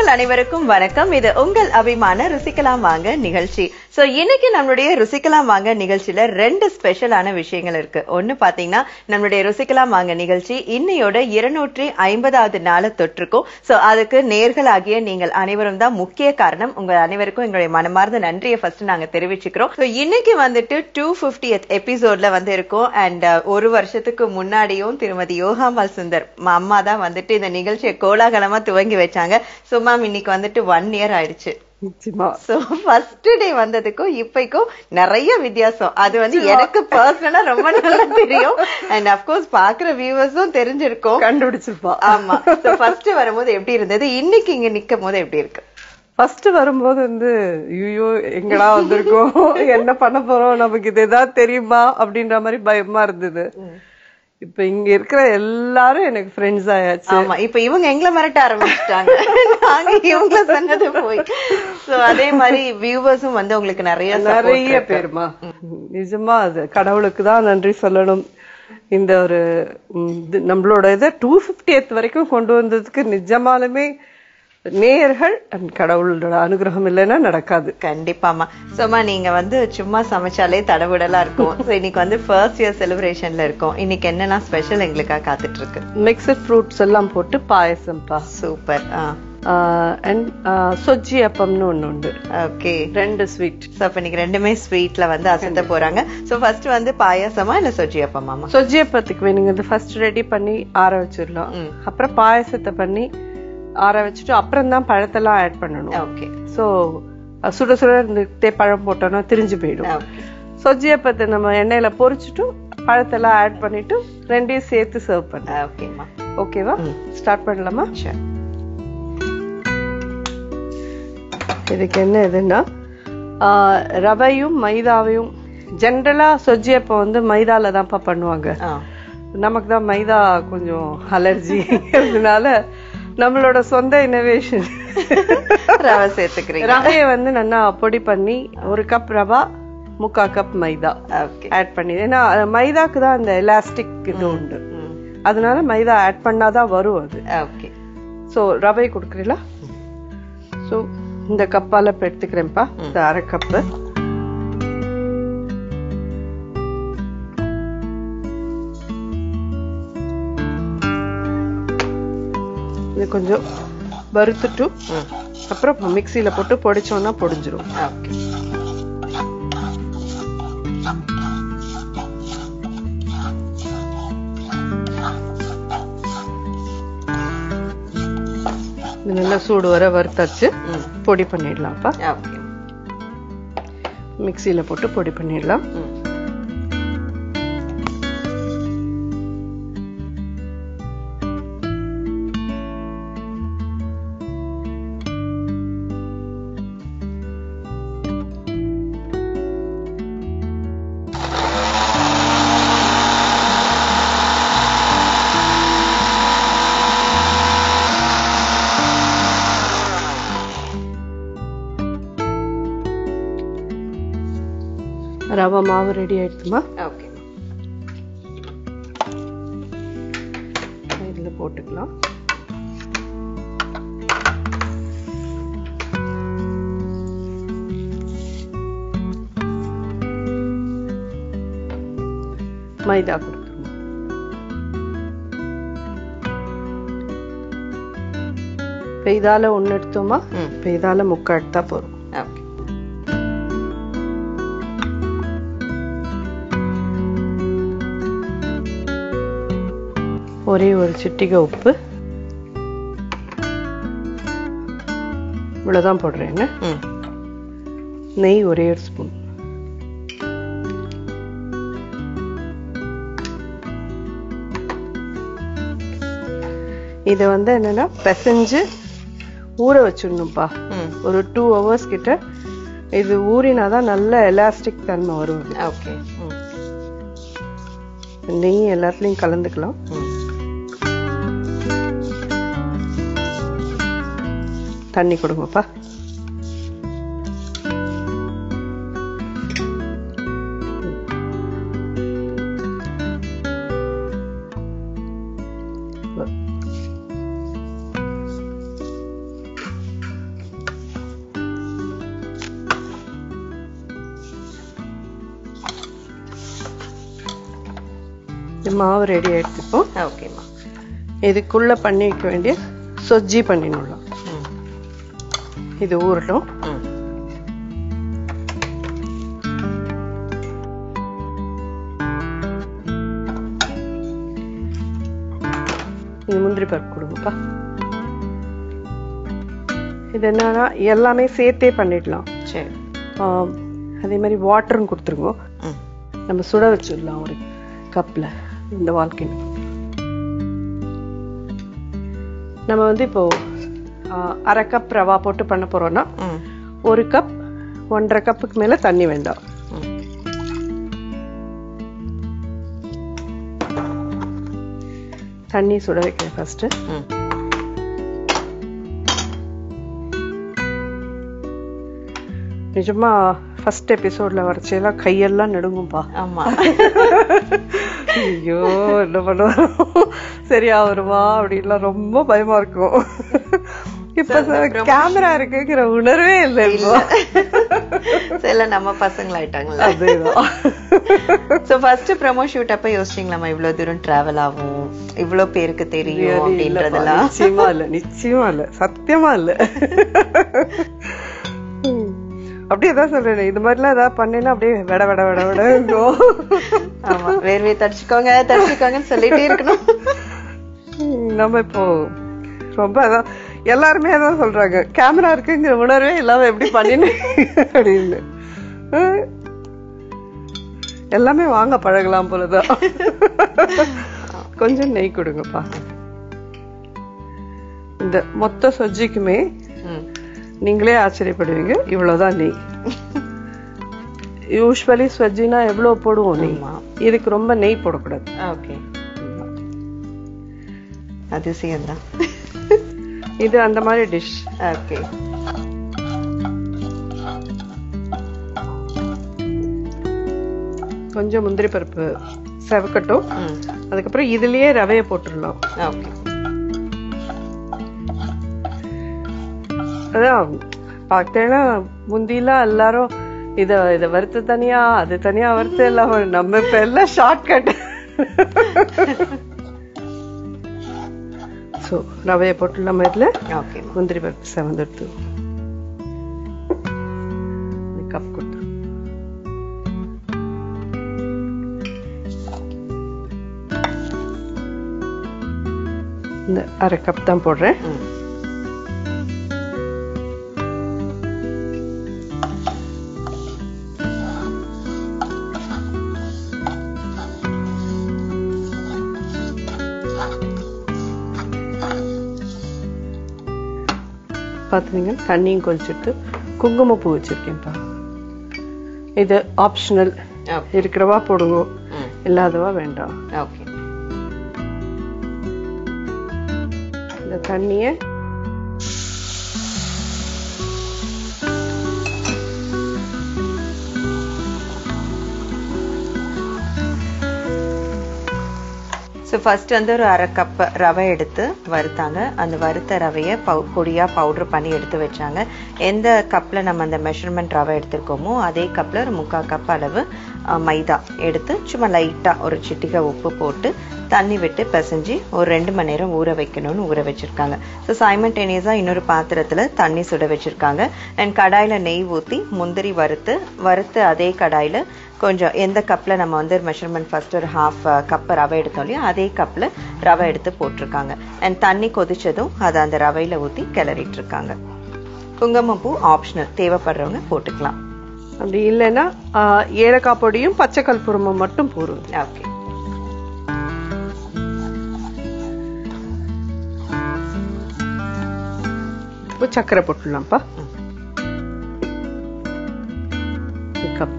நேயர்கள் அனைவருக்கும் வணக்கம் இது உங்கள் அபிமான ருசிக்கலாம் வாங்க நிகழ்ச்சி சோ இன்னைக்கு நம்மளுடைய ருசிக்கலாம் வாங்க நிகழ்ச்சியில ரெண்டு ஸ்பெஷலான விஷயங்கள் இருக்கு ஒண்ணு பாத்தீங்கன்னா நம்மளுடைய ருசிக்கலாம் வாங்க நிகழ்ச்சி இன்னையோட இருநூற்றி ஐம்பதாவது நாளை தொற்றுக்கும் சோ அதுக்கு நேர்களாகிய நீங்கள் அனைவரும் தான் முக்கிய காரணம் உங்க அனைவருக்கும் எங்களுடைய மனமார்ந்த நன்றியை ஃபர்ஸ்ட் நாங்க தெரிவிச்சுக்கிறோம் So, இன்னைக்கு வந்துட்டு டூ பிப்டியத் எபிசோட்ல வந்து இருக்கோம் அண்ட் ஒரு வருஷத்துக்கு முன்னாடியும் திருமதி யோகாம்பால் சுந்தர் ம- அம்மா தான் வந்துட்டு இந்த நிகழ்ச்சியை கோலாகலமா துவங்கி வச்சாங்க ஸோ மேம் இன்னைக்கு வந்துட்டு ஒன் இயர் ஆயிடுச்சு நிச்சயமா சோ ஃபர்ஸ்ட் டே வந்ததுக்கும் இப்பைக்கும் நிறைய வித்தியாசம் அது வந்து எனக்கு பர்சனலா ரொம்ப நல்லா தெரியும் அண்ட் அப்கோர்ஸ் பாக்குற வியூவர்ஸும் தெரிஞ்சிருக்கும் கண்டுபிடிச்சிருப்பா ஆமா சோ ஃபர்ஸ்ட் வரும்போது எப்படி இருந்தது இன்னைக்கு இங்க நிக்கும் போது எப்படி இருக்கு ஃபர்ஸ்ட் வரும்போது வந்து ஐயோ எங்கடா வந்திருக்கோம் என்ன பண்ண போறோம் நமக்கு இது ஏதாவது தெரியுமா அப்படின்ற மாதிரி பயமா இருந்தது இப்ப இங்க இருக்கிற எல்லாரும் எனக்கு ஃப்ரெண்ட்ஸ் ஆயாச்சு ஆமா இப்ப இவங்க எங்களை மிரட்ட ஆரம்பிச்சிட்டாங்க நாங்க இவங்க சொன்னது போய் சோ அதே மாதிரி வியூவர்ஸும் வந்து உங்களுக்கு நிறைய support நிறைய இருக்கு. பேருமா நிஜமா அது கடவுளுக்கு தான் நன்றி சொல்லணும் இந்த ஒரு ம், இது நம்மளோட இதை டூ ஃபிஃப்டியத் வரைக்கும் கொண்டு வந்ததுக்கு நிஜமாலுமே நேயர்கள் and கடவுளோட அனுகிரகம் இல்லைன்னா நடக்காது கண்டிப்பாமா சோமா நீங்க வந்து சும்மா சமைச்சாலே தடபுடலா இருக்கும் சோ இன்னைக்கு வந்து ஃபர்ஸ்ட் இயர் செலிப்ரேஷன்ல இருக்கோம் இன்னைக்கு என்னெல்லாம் ஸ்பெஷல் எங்களுக்காக காத்துட்டு இருக்கு மிக்சட் ஃப்ரூட்ஸ் எல்லாம் போட்டு பாயசம்ப்பா சூப்பர் அண்ட் சொஜ்ஜி அப்பம்னு ஒண்ணு உண்டு ஓகே ரெண்டு ஸ்வீட் சோ அப்ப இன்னைக்கு ரெண்டுமே ஸ்வீட்ல வந்து அசத்த போறாங்க சோ ஃபர்ஸ்ட் வந்து பாயாசமா இல்ல சொஜ்ஜி அப்பமாமா சொஜ்ஜி அப்பத்துக்கு வேணுங்கிறது ஃபர்ஸ்ட் ரெடி பண்ணி ஆற வச்சிடலாம் ம். அப்புறம் பாயசத்தை பண்ணி ஆற வச்சுட்டு அப்புறம் தான் பழத்தெல்லாம் ஆட் பண்ணணும் ஓகே ஸோ சுட சுட இருந்துகிட்டே பழம் போட்டோம்னா திரிஞ்சு போயிடும் ஓகே சொஜ்ஜி அப்பத்தை நம்ம எண்ணெயில பொரிச்சுட்டு பழத்தெல்லாம் ஆட் பண்ணிட்டு ரெண்டையும் சேர்த்து சர்வ் பண்ண ஓகேமா ஓகேவா ஸ்டார்ட் பண்ணலாமா சரி இதுக்கு என்ன இதுன்னா ஆ, ரவையும் மைதாவையும் ஜென்ரலா சொஜ்ஜி அப்போ வந்து மைதால தான்ப்பா பண்ணுவாங்க ஆ நமக்கு தான் மைதா கொஞ்சம் அலர்ஜி அதனால நம்மளோட சொந்த இனோவேஷன் ரவை சேர்த்துக்கிறீங்க ரவையை வந்து நல்லா பொடி பண்ணி ஒரு கப் ரவா முக்கா கப் மைதா ஓகே ஆட் பண்ணி ஏன்னா அஹ், மைதாக்கு தான் அந்த எலாஸ்டிக் இது உண்டு அதனால மைதா ஆட் பண்ணாதான் வரும் அது ஓகே ஸோ ரவை கொடுக்குறீங்களா ஸோ இந்த கப்பால இப்போ எடுத்துக்கிறேன்ப்பா இந்த அரை கப்பு இது கொஞ்சம் வறுத்துட்டு அப்புறம் மிக்சியில போட்டு பொடிச்சோம்னா பொடிஞ்சிரும் ஓகே இது நல்லா சூடு வர வறுத்தாச்சு பொடி பண்ணிடலாம்ப்பா ஓகே மிக்சியில போட்டு பொடி பண்ணிடலாம் ரவை மாவு ரெடி ஆயிடுச்சுமா ஓகே இதுல போட்டுக்கலாம் மைதா கொடுத்துருவோம் இப்போ இதால ஒன்று எடுத்தோமா ம். இப்போ இதால முக்கா எடுத்தா போதும் ஓகே ஒரே ஒரு சிட்டிகை உப்பு இவ்வளவுதான் போடுறேன் ம் நெய் ஒரே ஒரு ஸ்பூன் இதை வந்து என்னன்னா பிசைஞ்சு ஊற வச்சிடணும்ப்பா ம் ஒரு டூ ஹவர்ஸ் கிட்ட இது ஊறினாதான் நல்ல எலாஸ்டிக் தன்மை வரும் இது. ஓகே ம் நெய் எல்லாத்துலயும் கலந்துக்கலாம் ம் தண்ணி கொடுங்கப்பா இந்த மாவு ரெடி ஆயிடுச்சு இப்போ ஓகேம்மா இதுக்குள்ள பண்ணி வைக்க வேண்டிய சொஜ்ஜி பண்ணிடலாம் ம் இது ஊறட்டும் ம் இது முந்திரி பருப்பு கொடுங்கப்பா இது என்னன்னா எல்லாமே சேர்த்தே பண்ணிடலாம் சரி ஆம், அதே மாதிரி வாட்டரும் கொடுத்துருங்க ம் நம்ம சுட வச்சிடலாம் ஒரு கப்ல இந்த வாழ்க்கை நம்ம வந்து இப்போ ஆ, அரை கப் ரவா போட்டு பண்ண போறோம்னா ம் ஒரு கப் ஒன்றரை கப்புக்கு மேல தண்ணி வேண்டாம் ம் தண்ணி சுட வைக்கிறேன் ஃபர்ஸ்ட் ம் நிஜமா ஃபர்ஸ்ட் எபிசோட்ல வரைச்செல்லாம் கையெல்லாம் நடுங்கும்பா ஆமா ஐயோ என்ன பண்ணுவோம் சரியா வருமா அப்படின்லாம் ரொம்ப பயமா இருக்கும் இப்ப கேமரா இருக்குங்கிற உணர்வே இல்லை இப்போ சில நம்ம பசங்களாயிட்டாங்கல்ல அதேதான் சோ ஃபர்ஸ்ட் ப்ரமோ ஷூட் அப்ப யோசிச்சீங்களாமா இவ்வளவு தூரம் டிராவல் ஆகும் இவ்வளவு பேருக்கு தெரியும் Really இல்லப்பா, அப்படின்றதெல்லாம் நிச்சயமா இல்ல நிச்சயமா இல்ல சத்தியமா இல்ல ம். அப்படியே தான் சொல்றேன் இந்த மாதிரிலாம் ஏதாவது பண்ணேன்னா அப்படியே விட விட விட விட இருக்கும். ஆமா வேர்வை தடிச்சுக்கோங்க தடிச்சுக்கோங்கன்னு சொல்லிட்டே இருக்கணும் ம், நம்ம இப்போ ரொம்ப அதான் எல்லாருமே அதான் சொல்றாங்க கேமரா இருக்குங்கிற உணர்வே இல்லாம எப்படி பண்ணினு அப்படின்னு ம். எல்லாமே வாங்க பழகலாம் போலதான் கொஞ்சம் நெய் கொடுங்கப்பா இந்த மொத்த சொஜ்ஜிக்குமே ம். நீங்களே ஆச்சரியப்படுவீங்க இவ்வளவுதான் நெய் யூஸ்வலி ஸ்வஜ்ஜினா எவ்வளவு போடுவோம் நெய் ஆமா. இதுக்கு ரொம்ப நெய் போடக்கூடாது ஓகே அதிசயம் தான் இது அந்த மாதிரி டிஷ் ஓகே கொஞ்சம் முந்திரி பருப்பு செவக்கட்டும் ம் அதுக்கப்புறம் இதுலயே ரவையை போட்டுடலாம் ஓகே அதான் பார்த்தேன்னா முந்திலாம் எல்லாரும் இத இத வறுத்து தனியா அது தனியா வறுத்து எல்லாம் வரும். நம்ம இப்ப எல்லாம் ஷார்ட்கட் ஸோ ரவையை போட்டுடலாம் இதுல ஓகே முந்திரி பருப்பு செவந்தெடுத்து கப் கொடுத்து இந்த அரை கப் தான் போடுறேன் ம் பார்த்துங்க தண்ணியும் கொதிச்சுட்டு குங்குமப்பூ வச்சிருக்கேன்ப்பா இது ஆப்ஷனல் ஓகே இருக்கிறவா போடுங்க ம் இல்லாதவா வேண்டாம் ஓகே இந்த தண்ணியை ஸோ ஃபர்ஸ்ட் வந்து ஒரு அரை கப் ரவை எடுத்து வறுத்தாங்க அந்த வறுத்த ரவையை பவு பொடியாக பவுடர் பண்ணி எடுத்து வச்சாங்க எந்த கப்பில் நம்ம அந்த மெஷர்மெண்ட் ரவை எடுத்திருக்கோமோ அதே கப்பில் ஒரு முக்கால் கப் அளவு அஹ், மைதா எடுத்து சும்மா லைட்டாக ஒரு சிட்டிகை உப்பு போட்டு தண்ணி விட்டு பிசைஞ்சு ஒரு ரெண்டு மணி நேரம் ஊற வைக்கணும்னு ஊற வச்சிருக்காங்க ஸோ சைமல்டேனியஸாக இன்னொரு பாத்திரத்தில் தண்ணி சுட வச்சிருக்காங்க அண்ட் கடாயில் நெய் ஊற்றி முந்திரி வறுத்து வறுத்து அதே கடாயில் கொஞ்சம் எந்த கப்பில் நம்ம வந்து மெஷர்மெண்ட் ஃபர்ஸ்ட் ஒரு ஹாஃப் கப் ரவை எடுத்தோம் இல்லையா அதே கப்பில் ரவை எடுத்து போட்டிருக்காங்க அண்ட் தண்ணி கொதிச்சதும் அதை அந்த ரவையில் ஊற்றி கிளறிட்டு இருக்காங்க குங்குமப்பூ ஆப்ஷனல் தேவைப்படுறவங்க போட்டுக்கலாம் அப்படி இல்லைன்னா ஆஹ், ஏலக்காய் பொடியும் பச்சை கற்பூரமும் மட்டும் போடுங்க ஓகே இப்போ சர்க்கரை போட்டுடலாம்ப்பா கப்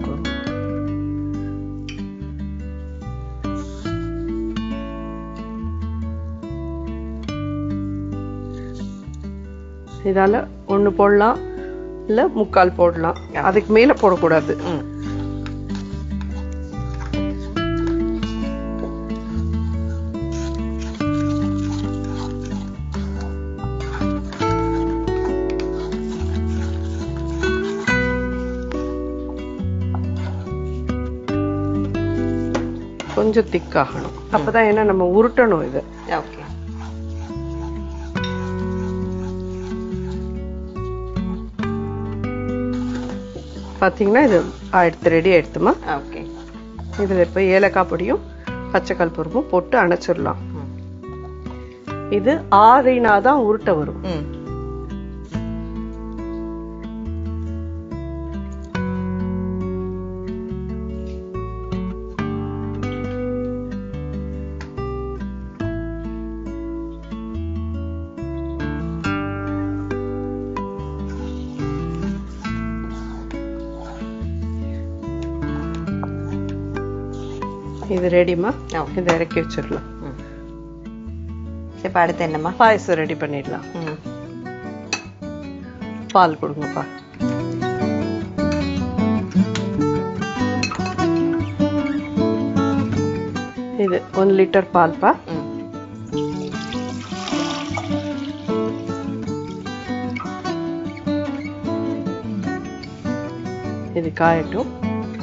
இதால ஒண்ணு போடலாம் இல்ல முக்கால் போடலாம் அதுக்கு மேல போடக்கூடாது ம் கொஞ்சம் கொஞ்சம் திக் ஆகணும் அப்பதான் ஏன்னா நம்ம உருட்டணும் இது ஓகே பாத்தீங்கன்னா இது ஆயிடுத்து ரெடி ஆயிடுத்துமா ஓகே இதுல இப்ப ஏலக்காய் பொடியும் பச்சை கற்பூரமும் போட்டு அணைச்சிடலாம் ம். இது ஆறினா தான் உருட்ட வரும் ம் இது ரெடிமா ஓகே இதை இறக்கி வச்சிடலாம் ம் இப்ப அடுத்து என்னம்மா பாயசம் ரெடி பண்ணிடலாம் ம் பால் கொடுங்கப்பா இது ஒன் லிட்டர் பால்ப்பா ம் இது காயட்டும்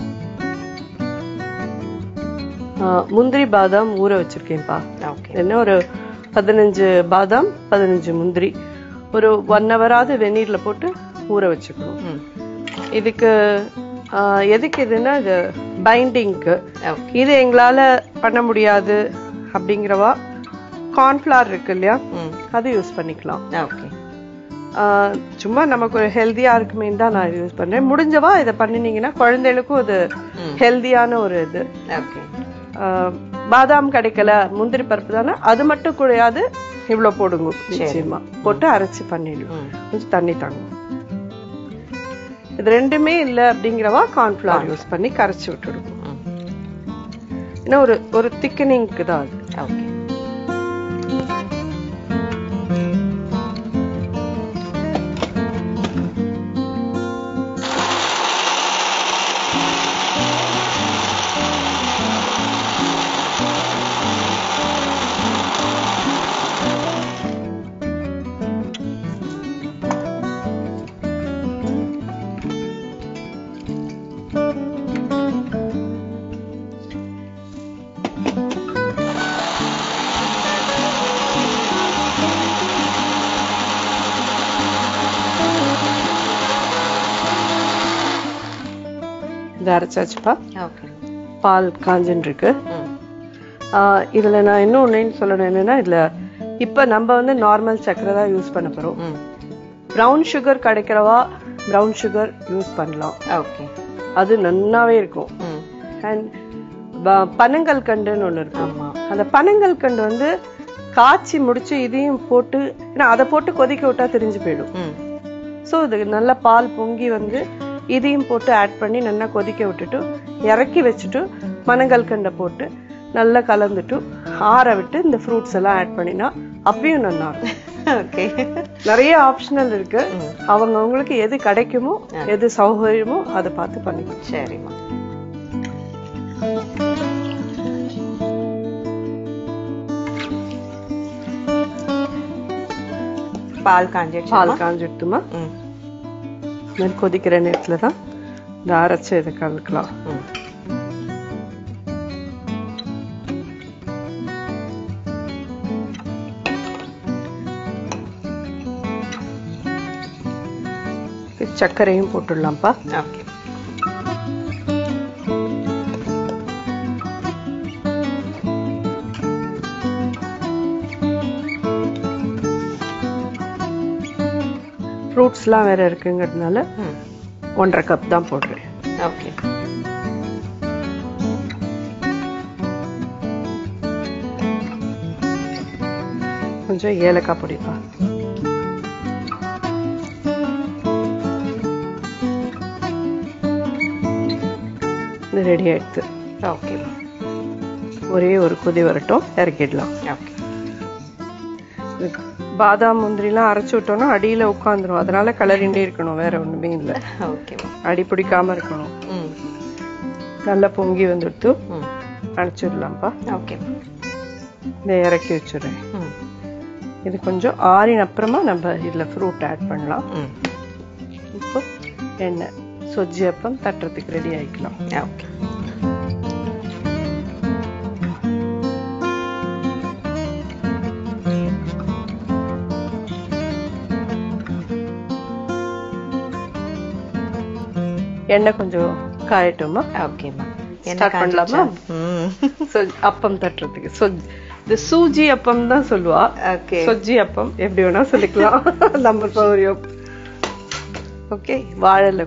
ஆ, முந்திரி பாதாம் ஊற வச்சிருக்கேன்ப்பா ஓகே என்ன ஒரு பதினஞ்சு பாதாம் பதினஞ்சு முந்திரி ஒரு ஒன் ஹவராவது வெந்நீர்ல போட்டு ஊற வச்சுக்கணும் ம் இதுக்கு ஆ, எதுக்கு இதுன்னா இது பைண்டிங்க்கு ஓகே இது எங்களால பண்ண முடியாது அப்படிங்கிறவா கார்ன்ஃபிளவர் இருக்கு இல்லையா ம் அது யூஸ் பண்ணிக்கலாம் ஓகே ஆ, சும்மா நமக்கு ஒரு ஹெல்த்தியா இருக்குமே தான் நான் இது யூஸ் பண்றேன் முடிஞ்சவா இதை பண்ணினீங்கன்னா குழந்தைகளுக்கும் அது ம். ஹெல்த்தியான ஒரு இது ஓகே ஆ, பாதாம் கிடைக்கல முந்திரி பருப்பு தானே அது மட்டும் குழையாது இவ்வளவு போடுங்க நிச்சயமா போட்டு அரைச்சு பண்ணிடலாம் ம் கொஞ்சம் தண்ணி தாங்கும் இது ரெண்டுமே இல்ல அப்படிங்கிறவா கார்ன்ஃபிளவர் யூஸ் பண்ணி கரைச்சு விட்டுடுவோம் ம் ஏன்னா ஒரு ஒரு திக்கனிங்க்கு தான் அது ஓகே இது அரைச்சாச்சுப்பா ஓகே பால் காஞ்சுன்னு இருக்கு ம் ஆஹ் இதுல நான் இன்னும் ஒன்னு சொல்லணும் என்னன்னா இதுல இப்ப நம்ம வந்து நார்மல் சர்க்கரை தான் யூஸ் பண்ண போறோம் ம் ப்ரௌன் சுகர் கிடைக்கிறவா ப்ரௌன் சுகர் யூஸ் பண்ணலாம் ஓகே அது நன்னாவே இருக்கும் ம் அண்ட் பனங்கல் கண்டுன்னு ஒண்ணு இருக்கும் ஆமா அந்த பனங்கல் கண்டு வந்து காய்ச்சி முடிச்சு இதையும் போட்டு ஏன்னா அதை போட்டு கொதிக்க விட்டா தெரிஞ்சு போயிடும் ம் ஸோ இது நல்லா பால் பொங்கி வந்து இதையும் போட்டு ஆட் பண்ணி நல்லா கொதிக்க விட்டுட்டு இறக்கி வச்சுட்டு மணங்கல் கண்டை போட்டு நல்லா கலந்துட்டு ஆற விட்டு இந்த ஃப்ரூட்ஸ் எல்லாம் ஆட் பண்ணினா அப்பயும் நல்லா இருக்கும் ஓகே நிறைய ஆப்ஷனல் இருக்கு ம். அவங்க அவங்களுக்கு எது கிடைக்குமோ எது சௌகரியமோ அதை பார்த்து பண்ணிக்கணும் சரிம்மா பால் காஞ்சிடுச்சு பால் காஞ்சிடுத்துமா ம் இந்த மாதிரி கொதிக்கிற நேரத்துல தான் இந்த அரைச்ச இதை கலக்கலாம் ம் சர்க்கரையும் போட்டுடலாம்ப்பா ஓகே ஃப்ரூட்ஸ்லாம் வேற இருக்குங்கிறதுனால ம் ஒன்றரை கப் தான் போடுறேன் ஓகே கொஞ்சம் ஏலக்காய் பொடிப்பா இது ரெடி ஆயிடுது ஓகே ஒரே ஒரு கொதி வரட்டும் இறக்கிடலாம் ஓகே இது பாதாம் முந்திரிலாம் அரைச்சு விட்டோம்னா அடியில உட்காந்துரும் அதனால கலரிண்டே இருக்கணும் வேற ஒண்ணுமே இல்லை ஓகேம்மா அடி பிடிக்காம இருக்கணும் ம் நல்லா பொங்கி வந்துடுத்து ம் அணைச்சிடலாம்ப்பா ஓகேம்மா இதை இறக்கி வச்சிடுறேன் ம் இது கொஞ்சம் ஆறின அப்புறமா நம்ம இதுல ஃப்ரூட் ஆட் பண்ணலாம் ம் இப்போ எண்ணெய் சொஜ்ஜி அப்பம் தட்டுறதுக்கு ரெடி ஆயிக்கலாம் ஓகே எண்ணெய் கொஞ்சம் காயட்டுமா ஓகேம்மா என்ன Start பண்ணலாமா? ம் So, அப்பம் தட்டுறதுக்கு So, இது சூஜி அப்பம் தான் சொல்லுவா ஓகே சொஜ்ஜி அப்பம் எப்படி வேணா சொல்லிக்கலாம் நம்ம சௌரியம் ஓகே வாழலை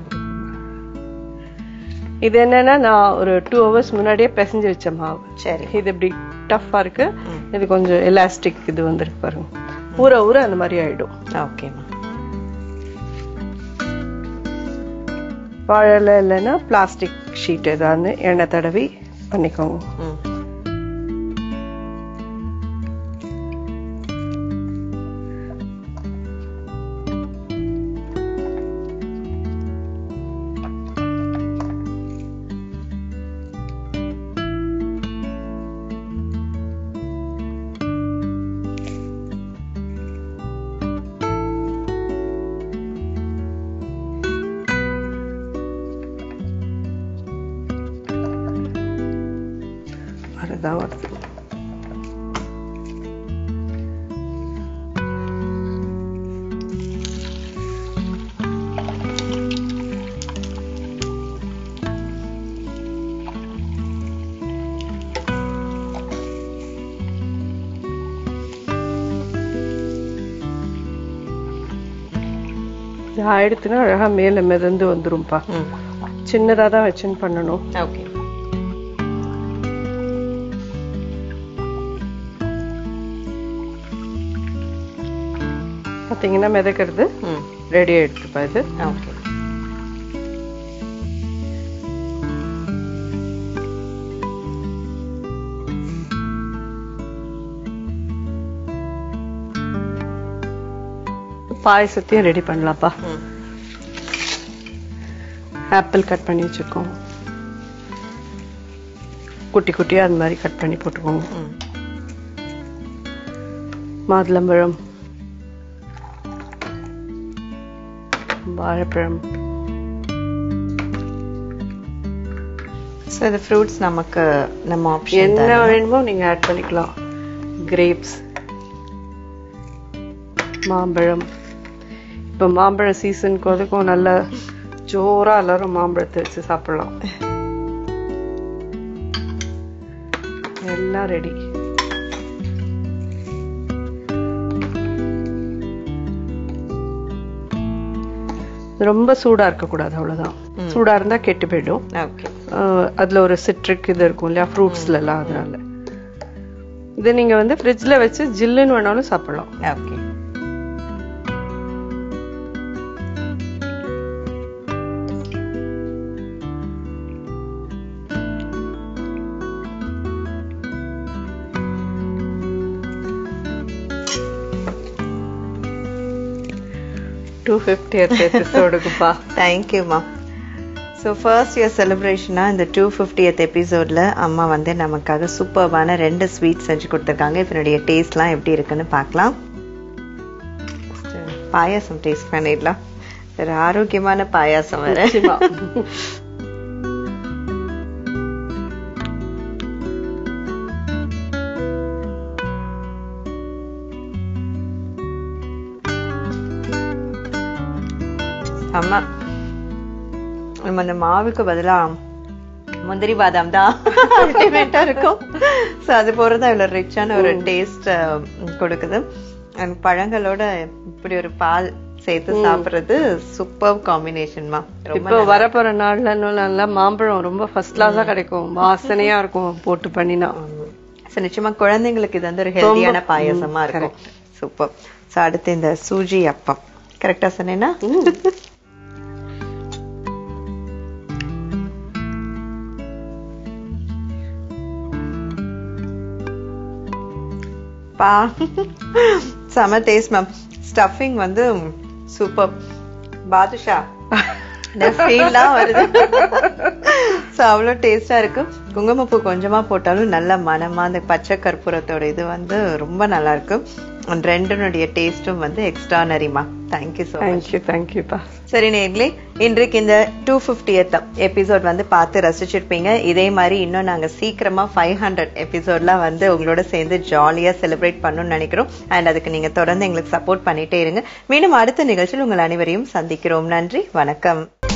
இது என்னன்னா நான் ஒரு டூ ஹவர்ஸ் முன்னாடியே பிசைஞ்சு வச்ச மாவு சரி இது இப்படி டஃப்பா இருக்கு இது கொஞ்சம் எலாஸ்டிக் இது வந்திருக்கு பாருங்க ஊற ஊற அந்த மாதிரி ஆயிடும் ஓகேம்மா வாழலை இல்லைன்னா பிளாஸ்டிக் ஷீட் ஏதாவது எண்ணெய் தடவி பண்ணிக்கோங்க ம் அதுதான் வருது இது ஆயிடுத்துன்னா அழகா மேல மிதந்து வந்துரும்பா ம் சின்னதா தான் வச்சுன்னு பண்ணணும் ஓகே பாத்தீங்கன்னா மிதக்கிறது ம் ரெடி ஆயிடுச்சுப்பா இது ஓகே பாயசத்தையும் ரெடி பண்ணலாம்ப்பா ம் ஆப்பிள் கட் பண்ணி வச்சிருக்கோம் குட்டி குட்டியா அந்த மாதிரி கட் பண்ணி போட்டுக்கோங்க ம் மாதுளம்பழம் வாழைப்பழம் ஸோ இது ஃப்ரூட்ஸ் நமக்கு நம்ம ஆப்ஷன் என்ன வேணுமோ நீங்க ஆட் பண்ணிக்கலாம் கிரேப்ஸ் மாம்பழம் இப்போ மாம்பழ சீசனுக்கு அதுக்கும் நல்ல ஜோரா எல்லாரும் மாம்பழத்தை வச்சு சாப்பிடலாம் எல்லாம் ரெடி ரொம்ப சூடா இருக்கக்கூடாது அவ்வளவுதான் சூடா இருந்தா கெட்டு போயிடும் ஓகே ஆஹ் அதுல ஒரு சிட்ரிக் இது இருக்கும் இல்லையா ஃப்ரூட்ஸ்ல எல்லாம் அதனால இது நீங்க வந்து ஃப்ரிட்ஜ்ல வச்சு ஜில்லுன்னு வேணாலும் சாப்பிடலாம் ஓகே டூ ஃபிஃப்டி எபிசோடுக்குப்பா தேங்க்யூம்மா ஸோ ஃபர்ஸ்ட் இயர் செலிப்ரேஷனாக இந்த டூ ஃபிஃப்டியத் எபிசோடில் அம்மா வந்து நமக்காக சூப்பர்பான ரெண்டு ஸ்வீட் செஞ்சு கொடுத்துருக்காங்க இதனுடைய டேஸ்ட்லாம் எப்படி இருக்குன்னு பார்க்கலாம் பாயாசம் டேஸ்ட் பண்ணிடலாம் ஒரு ஆரோக்கியமான பாயாசம் வேற நிச்சயமா. அம்மா நம்ம அந்த மாவுக்கு பதிலா முந்திரி பாதாம் தான் அல்டிமேட்டா இருக்கும் ஸோ அது போறதா இவ்வளவு ரிச்சான ஒரு டேஸ்ட் கொடுக்குது அண்ட் பழங்களோட இப்படி ஒரு பால் சேர்த்து சாப்பிடுறது சூப்பர் காம்பினேஷன்மா இப்போ வரப்போற நாள்ல இன்னும் நல்லா மாம்பழம் ரொம்ப ஃபர்ஸ்ட் கிளாஸா கிடைக்கும் வாசனையா இருக்கும் போட்டு பண்ணினா ஸோ நிச்சயமா குழந்தைங்களுக்கு இது வந்து ஒரு ஹெல்தியான பாயசமா இருக்கும் சூப்பர் ஸோ அடுத்து இந்த சூஜி அப்பம் கரெக்டா சொன்னேன்னா பா செம டேஸ்ட் மேம் ஸ்டஃபிங் வந்து சூப்பர் பாதுஷா இந்த ஃபீல்லாம் வருது ஸோ அவ்வளோ டேஸ்டா இருக்கு குங்குமப்பூ கொஞ்சமா போட்டாலும் நல்ல மனமா அந்த பச்சை கற்பூரத்தோட இது வந்து ரொம்ப நல்லா இருக்கு And ரெண்டினுடைய டேஸ்டும் வந்து எக்ஸ்ட்ரானரிமா தேங்க்யூ ஸோ மச் தேங்க்யூ தேங்க்யூப்பா சரி நேர்களே இன்றைக்கு இந்த டூ ஃபிஃப்டியத் எபிசோட் வந்து பார்த்து ரசிச்சிருப்பீங்க இதே மாதிரி இன்னும் நாங்க சீக்கிரமா ஃபைவ் ஹண்ட்ரட் எபிசோட்லாம் வந்து உங்களோட சேர்ந்து ஜாலியா செலிப்ரேட் பண்ணணும்னு நினைக்கிறோம் அண்ட் அதுக்கு நீங்க தொடர்ந்து எங்களுக்கு சப்போர்ட் பண்ணிட்டே இருங்க மீண்டும் அடுத்த நிகழ்ச்சியில் உங்கள் அனைவரையும் சந்திக்கிறோம் நன்றி வணக்கம்